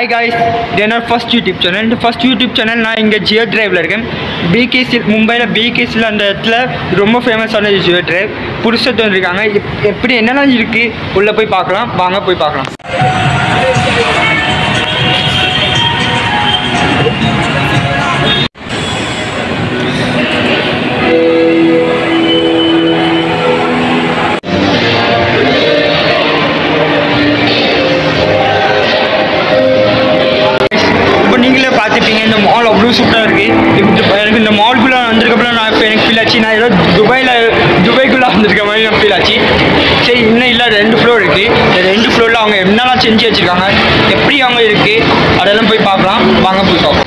Hi guys இது என்னோட first YouTube channel இந்த ஃபர்ஸ்ட் யூடியூப் சேனல் நான் இங்கே ஜியோ டிரைவில் இருக்கேன் பிகேசி மும்பையில் பிகேசியில் அந்த இடத்துல ரொம்ப ஃபேமஸான ஜியோ டிரைவ் புதுசாக வந்திருக்காங்க எப் எப்படி என்னென்ன இருக்குது உள்ளே போய் பார்க்கலாம் வாங்க போய் பார்க்கலாம் இப்போ நீங்களே பார்த்துப்பீங்க இந்த மால் அவ்வளோ சூப்பராக இருக்குது இப்போ எனக்கு இந்த மால்குள்ளே வந்திருக்கப்பறம் நான் இப்போ எனக்கு ஃபீல் ஆச்சு நான் ஏதோ துபாயில் துபாய்க்குள்ளே வந்திருக்க மாதிரி நான் ஃபீல் ஆச்சு சரி இன்னும் இல்லை ரெண்டு ஃப்ளோர் இருக்குது இந்த ரெண்டு ஃப்ளோரில் அவங்க என்னெல்லாம் செஞ்சு வச்சுருக்காங்க எப்படி அவங்க இருக்குது அதெல்லாம் போய் பார்க்கலாம் வாங்க போய் பார்ப்போம்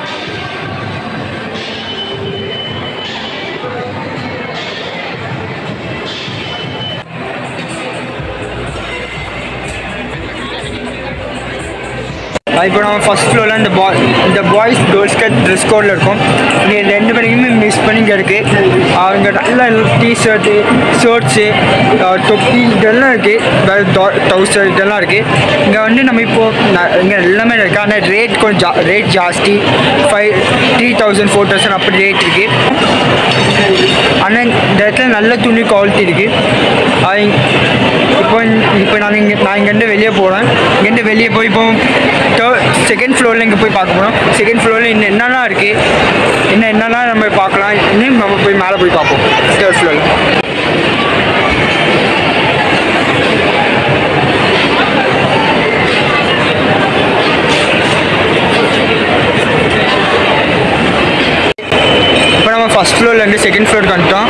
இப்போ நம்ம ஃபஸ்ட் ஃப்ளோரில் இந்த பாய் இந்த பாய்ஸ் கேர்ள்ஸ்க்கு ட்ரெஸ் கோடில் இருக்கும் இங்கே ரெண்டு பேருக்குமே மிஸ் பண்ணி இங்கே இருக்குது அவங்க நல்ல டிஷர்ட்டு ஷர்ட்ஸு தொப்பி இதெல்லாம் இருக்குது வேறு டவுசர் இதெல்லாம் இருக்குது இங்கே வந்து நம்ம இப்போது இங்கே எல்லாமே இருக்குது ஆனால் ரேட் கொஞ்சம் ஜா ரேட் ஜாஸ்தி five three thousand four thousand அப்படி ரேட் இருக்குது ஆனால் இந்த இடத்துல நல்ல துணி குவாலிட்டி இருக்குது இப்போ இப்போ நான் இங்கே நான் இங்கேருந்து வெளியே போகிறேன் இங்கேருந்து வெளியே போய் இப்போ தேர்ட் செகண்ட் ஃப்ளோரில் இங்கே போய் பார்க்க போகிறோம் செகண்ட் ஃப்ளோரில் இன்னும் என்னெல்லாம் இருக்குது இன்னும் என்னெல்லாம் நம்ம பார்க்கலாம் இன்னும் நம்ம போய் மேலே போய் பார்ப்போம் தேர்ட் ஃப்ளோரில் இப்போ நம்ம ஃபஸ்ட் ஃப்ளோர்லேருந்து செகண்ட் ஃப்ளோருக்கு வந்துட்டோம்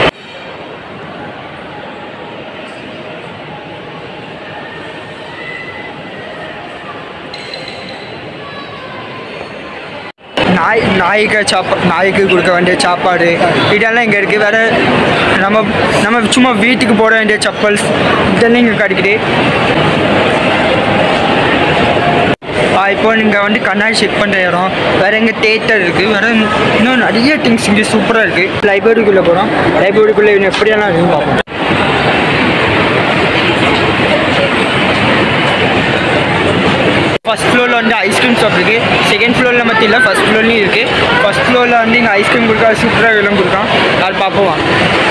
நாய் நாய்க்கு சாப்பா நாய்க்கு கொடுக்க வேண்டிய சாப்பாடு இதெல்லாம் இங்கே இருக்குது வேறு நம்ம நம்ம சும்மா வீட்டுக்கு போட வேண்டிய செப்பல்ஸ் இதெல்லாம் இங்கே கிடைக்குது ஆ, இப்போ நீங்கள் வந்து கண்ணாடி செக் பண்ணுற இடம் வேறு எங்கே தேட்டர் இருக்குது வேறு இன்னும் நிறைய திங்ஸ் இங்கே சூப்பராக இருக்குது லைப்ரரிக்குள்ளே போகிறோம் லைப்ரரிக்குள்ளே இன்னும் எப்படியெல்லாம் இருக்குன்னு பார்ப்போம் ஃபஸ்ட் ஃப்ளோரில் வந்து ஐஸ்கிரீம் ஷாப் இருக்குது செகண்ட் ஃப்ளோரில் மட்டும் இல்லை ஃபஸ்ட் ஃப்ளோர்லேயும் இருக்குது ஃபஸ்ட் ஃப்ளோரில் வந்து இங்கே ஐஸ்கிரீம் கொடுக்கா சூப்பராக எல்லாம் கொடுக்கான் அது பார்ப்போம் வாங்க.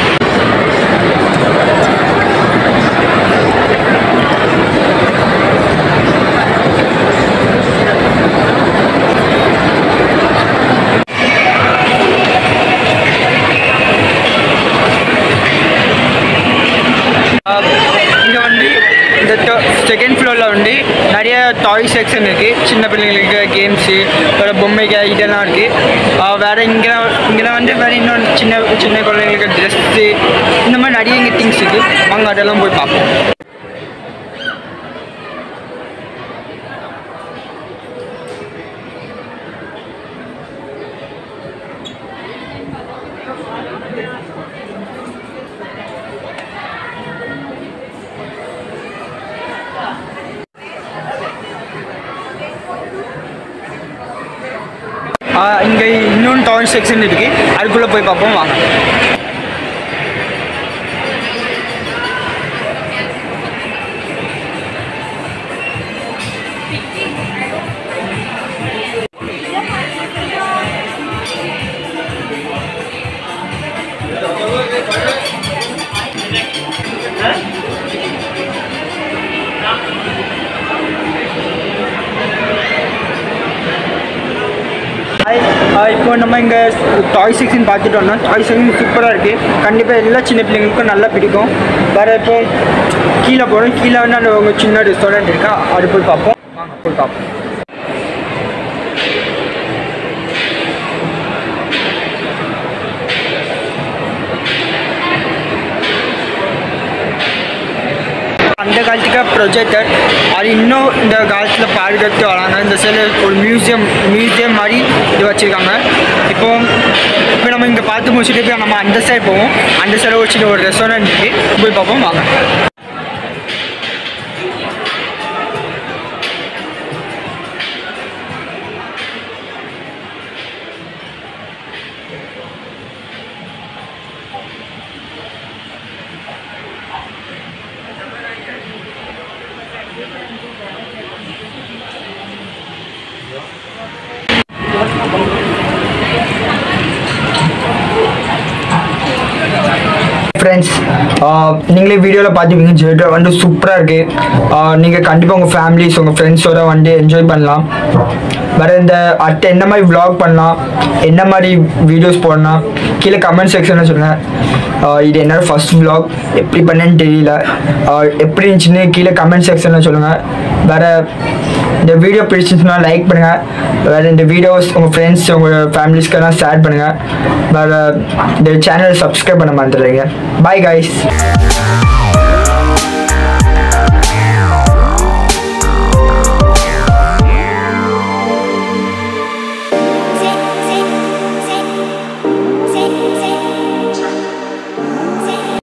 இங்கே வந்து இந்த செகண்ட் ஃப்ளோரில் வந்து நிறைய டாய் செக்ஷன் இருக்குது சின்ன பிள்ளைங்களுக்கு கேம்ஸு வேறு பொம்மைங்க இதெல்லாம் இருக்குது வேறு இங்கே இங்கே வந்து வேறு இன்னும் சின்ன சின்ன குழந்தைங்களுக்கு ட்ரெஸ்ஸு இந்த மாதிரி நிறைய இங்கே திங்ஸ் இருக்குது வாங்க அதெல்லாம் போய் பார்ப்போம் இங்கே இன்னொன்று டாய் செக்ஷன் இருக்குது அதுக்குள்ளே போய் பார்ப்போம் வாங்க ஹாய் ஹாய் இப்போ நம்ம இங்கே டாய் செக்ஷன் பார்த்துட்டோம்னா டாய் செக்ஷன் சூப்பராக இருக்குது கண்டிப்பாக எல்லா சின்ன பிள்ளைங்களுக்கும் நல்லா பிடிக்கும் வேறு இப்போ கீழே போகிறோம் கீழே வந்து அந்த உங்கள் சின்ன ரெஸ்டாரண்ட் இருக்கா அது போய் பார்ப்போம் வாங்க போய் பார்ப்போம் அந்த காலத்துக்கு ப்ரொஜெக்டர் அது இன்னும் இந்த காலத்தில் பாதுகாத்து வராங்க இந்த சைடு ஒரு மியூசியம் மியூசியம் மாதிரி இது வச்சுருக்காங்க இப்போ இப்போ நம்ம இங்கே பார்த்து முடிச்சுட்டு இப்போ நம்ம அந்த சைடு போவோம் அந்த சைடு ஒரு சின்ன ஒரு ரெஸ்டாரண்ட் இருக்குது போய் பார்ப்போம் வாங்க ஃப்ரெண்ட்ஸ் நீங்களே வீடியோவில் பார்த்துப்பீங்க ஜெட்ரா வந்து சூப்பராக இருக்குது நீங்கள் கண்டிப்பாக உங்கள் ஃபேமிலிஸ் உங்கள் ஃப்ரெண்ட்ஸோட வந்து என்ஜாய் பண்ணலாம் வேறு இந்த அடுத்த என்ன மாதிரி vlog பண்ணலாம் என்ன மாதிரி வீடியோஸ் போடலாம் கீழே கமெண்ட் செக்ஷனில் சொல்லுங்கள் இது என்னோட ஃபர்ஸ்ட் vlog எப்படி பண்ணேன்னு தெரியல ஆஹ் எப்படி இருந்துச்சுன்னு கீழே கமெண்ட் செக்ஷனில் சொல்லுங்கள் வேறு இந்த வீடியோ பிடிச்சிருந்துச்சுன்னா லைக் பண்ணுங்கள் வேறு இந்த வீடியோஸ் உங்கள் ஃப்ரெண்ட்ஸ் உங்கள் ஃபேமிலிஸ்க்கெல்லாம் ஷேர் பண்ணுங்கள் வேறு இந்த சேனலை சப்ஸ்கிரைப் பண்ண மறந்துடுறீங்க பாய் guys